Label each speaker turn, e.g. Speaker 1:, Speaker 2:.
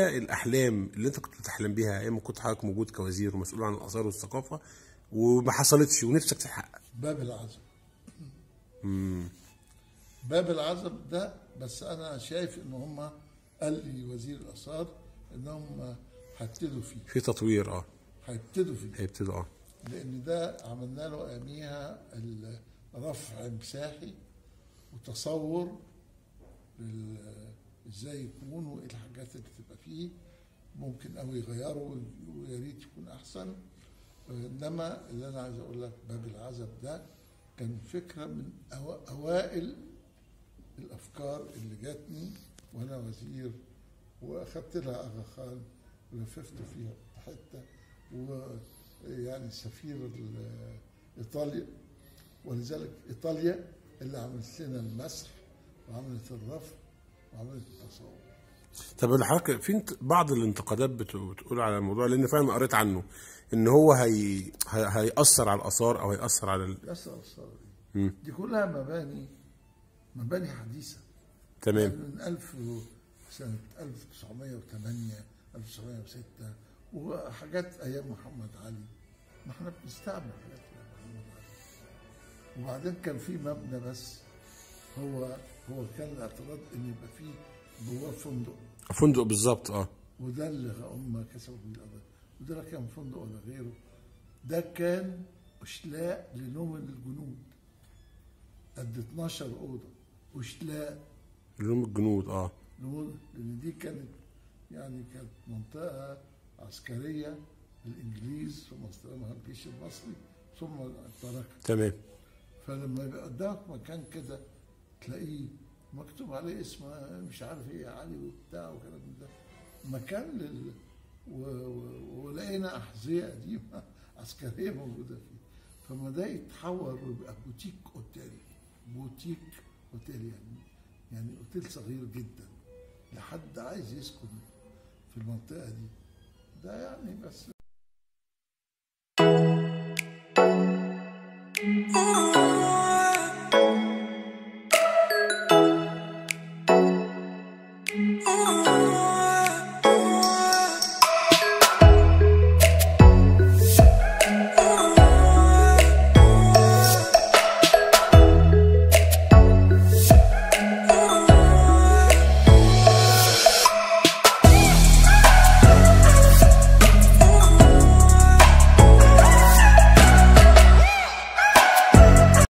Speaker 1: كده الاحلام اللي انت كنت بتحلم بيها ايام ما كنت حضرتك موجود كوزير ومسؤول عن الاثار والثقافه وما حصلتش ونفسك تتحقق
Speaker 2: باب العزب باب العزب ده بس انا شايف ان هم قال لي وزير الاثار انهم هيبتدوا فيه
Speaker 1: في تطوير اه
Speaker 2: هيبتدوا فيه
Speaker 1: هيبتدوا اه
Speaker 2: لان ده عملنا له اياميها رفع مساحي وتصور لل- ازاي يكون وايه الحاجات اللي تبقى فيه ممكن قوي يغيروا ويا ريت يكون احسن انما اللي انا عايز اقول لك باب العزب ده كان فكره من أوا- اوائل الافكار اللي جاتني وانا وزير واخدت لها اغا خان ولففت فيها حته ويعني سفير ال- ايطاليا ولذلك ايطاليا اللي عملت لنا المسح وعملت الرفع وعملت التصور
Speaker 1: طب الحركه في انت- بعض الانتقادات بت- بتقول على الموضوع لان فعلا قريت عنه ان هو هي هي- هيأثر على الاثار او هيأثر على ال...
Speaker 2: يسر الصور دي دي كلها مباني مباني حديثه
Speaker 1: تمام
Speaker 2: من 1000 و- سنة 1908 1906 وحاجات أيام محمد علي ما احنا بنستعمل حاجات أيام محمد علي وبعدين كان في مبنى بس هو هو كان الاعتراض إن يبقى فيه جواه فندق
Speaker 1: فندق بالظبط اه
Speaker 2: وده اللي هم كسبوا بيه القضية وده لا كان فندق ولا غيره ده كان اشلاء لنوم الجنود قد 12 أوضة اشلاء
Speaker 1: لهم الجنود اه
Speaker 2: نقول لان دي كانت يعني كانت منطقه عسكريه للانجليز ثم استلمها الجيش المصري ثم تركها
Speaker 1: تمام
Speaker 2: فلما يبقى قدامك مكان كده تلاقيه مكتوب عليه اسم مش عارف ايه علي وبتاع وكلام من ده مكان لل و... و... ولقينا احذيه قديمه عسكريه موجوده فيه فما ده يتحول ويبقى بوتيك اوتيل بوتيك اوتيل يعني يعني اوتيل صغير جدا لحد عايز يسكن في المنطقه دي ده يعني بس
Speaker 3: Ooh.